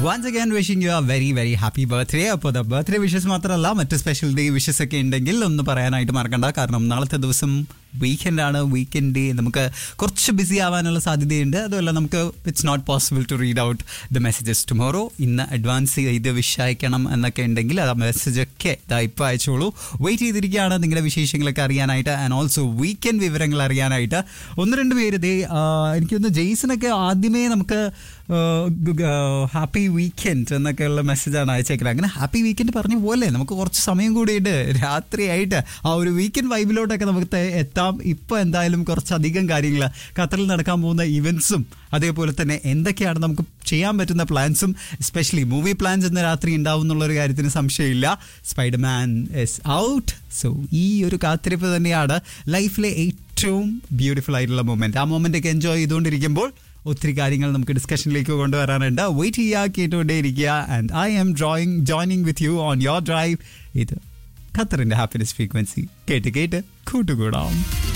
once again wishing you a very very happy birthday അപ്പോൾ birthday wishes മാത്രമല്ല മറ്റ് special day wishes ഒക്കെ ഉണ്ടെങ്കിൽ ഒന്ന് പറയാനായിട്ട് മറക്കണ്ട കാരണം നാളത്തെ ദിവസം വീക്കെൻഡ് ആണ് വീക്കെൻഡ് ഡേ നമുക്ക് കുറച്ച് ബിസി ആവാനുള്ള സാധ്യതയുണ്ട് അതുമല്ല നമുക്ക് it's not possible to read out the messages tomorrow ഇന്ന് അഡ്വാൻസ് ചെയ്ത് വിഷ് അയക്കണം എന്നൊക്കെ ഉണ്ടെങ്കിൽ ആ മെസ്സേജ് ഒക്കെ ഇതാ ഇപ്പോൾ അയച്ചോളൂ വെയിറ്റ് ചെയ്തിരിക്കുകയാണ് നിങ്ങളുടെ വിശേഷങ്ങളൊക്കെ അറിയാനായിട്ട് ആൻഡ് ഓൾസോ വീക്കെൻഡ് വിവരങ്ങൾ അറിയാനായിട്ട് ഒന്ന് രണ്ട് പേര് ദേ എനിക്കൊന്ന് ജെയ്സനൊക്കെ ആദ്യമേ നമുക്ക് ഹാപ്പി വീക്കെൻഡ് എന്നൊക്കെയുള്ള മെസ്സേജാണ് അയച്ചേക്കുന്നത് അങ്ങനെ ഹാപ്പി വീക്കെൻഡ് പറഞ്ഞ പോലെ നമുക്ക് കുറച്ച് സമയം കൂടിയിട്ട് രാത്രിയായിട്ട് ആ ഒരു വീക്കെൻഡ് വൈബിലോട്ടൊക്കെ നമുക്ക് തെ- എത്താം ഇപ്പോൾ എന്തായാലും കുറച്ചധികം കാര്യങ്ങൾ ഖത്തറിൽ നടക്കാൻ പോകുന്ന ഇവൻസും അതേപോലെ തന്നെ എന്തൊക്കെയാണ് നമുക്ക് ചെയ്യാൻ പറ്റുന്ന പ്ലാൻസും എസ്പെഷ്യലി മൂവി പ്ലാൻസ് ഇന്ന് രാത്രി ഉണ്ടാവും എന്നുള്ളൊരു കാര്യത്തിന് സംശയമില്ല സ്പൈഡർമാൻ ഇസ് ഔട്ട് സോ ഈ ഒരു കാത്തിരിപ്പ് തന്നെയാണ് ലൈഫിലെ ഏറ്റവും ബ്യൂട്ടിഫുൾ ആയിട്ടുള്ള മൊമെന്റ് ആ മൊമെന്റ് ഒക്കെ എൻജോയ് ചെയ്തുകൊണ്ടിരിക്കുമ്പോൾ ഒത്തിരി കാര്യങ്ങൾ നമുക്ക് ഡിസ്കഷനിലേക്ക് കൊണ്ടുവരാനുണ്ട് വെയിറ്റ് ചെയ്യുക കേട്ടുകൊണ്ടേയിരിക്കുക and I am drawing joining with you on your drive ഇത് ഖത്തറിന്റെ ഹാപ്പിനെസ് ഫ്രീക്വൻസി കേട്ട് കേട്ട് കൂട്ടുകൂടാം